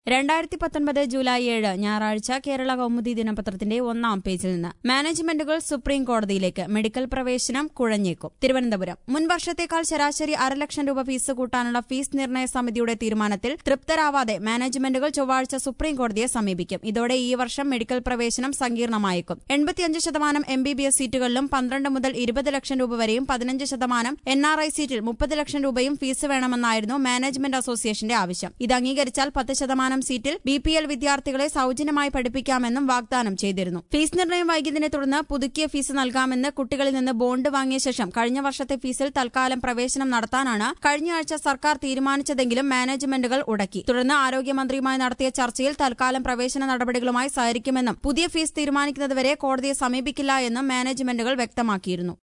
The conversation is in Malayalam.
രണ്ടായിരത്തി പത്തൊൻപത് ജൂലൈ ഏഴ് ഞായറാഴ്ച കേരള കൗമുദി ദിനപത്രത്തിന്റെ ഒന്നാം പേജിൽ നിന്ന് മാനേജ്മെന്റുകൾ സുപ്രീം കോടതിയിലേക്ക് മെഡിക്കൽ പ്രവേശനം കുഴഞ്ഞേക്കും തിരുവനന്തപുരം മുൻ വർഷത്തേക്കാൾ ശരാശരി അരലക്ഷം രൂപ ഫീസ് കൂട്ടാനുള്ള ഫീസ് നിർണയ സമിതിയുടെ തീരുമാനത്തിൽ തൃപ്തരാവാതെ മാനേജ്മെന്റുകൾ ചൊവ്വാഴ്ച സുപ്രീം കോടതിയെ സമീപിക്കും ഇതോടെ ഈ വർഷം മെഡിക്കൽ പ്രവേശനം സങ്കീർണമായേക്കും എൺപത്തിയഞ്ച് ശതമാനം എം ബി ബി എസ് സീറ്റുകളിലും പന്ത്രണ്ട് മുതൽ ഇരുപത് ലക്ഷം രൂപ വരെയും പതിനഞ്ച് ശതമാനം എൻ ആർ ഐ സീറ്റിൽ മുപ്പത് ലക്ഷം രൂപയും ഫീസ് വേണമെന്നായിരുന്നു മാനേജ്മെന്റ് അസോസിയേഷന്റെ ആവശ്യം ഇത് അംഗീകരിച്ചാൽ പത്ത് ശതമാനം സീറ്റിൽ ബി പി എൽ വിദ്യാർത്ഥികളെ സൌജന്യമായി പഠിപ്പിക്കാമെന്നും വാഗ്ദാനം ചെയ്തിരുന്നു ഫീസ് നിർണയം വൈകിയതിനെ തുടർന്ന് പുതുക്കിയ ഫീസ് നൽകാമെന്ന് കുട്ടികളിൽ നിന്ന് ബോണ്ട് വാങ്ങിയ ശേഷം കഴിഞ്ഞ വർഷത്തെ ഫീസിൽ തൽക്കാലം പ്രവേശനം നടത്താനാണ് കഴിഞ്ഞയാഴ്ച സർക്കാർ തീരുമാനിച്ചതെങ്കിലും മാനേജ്മെന്റുകൾ ഉടക്കി തുടർന്ന് ആരോഗ്യമന്ത്രിയുമായി നടത്തിയ ചർച്ചയിൽ തൽക്കാലം പ്രവേശന നടപടികളുമായി സഹകരിക്കുമെന്നും പുതിയ ഫീസ് തീരുമാനിക്കുന്നതുവരെ കോടതിയെ സമീപിക്കില്ല എന്നും മാനേജ്മെന്റുകൾ വ്യക്തമാക്കിയിരുന്നു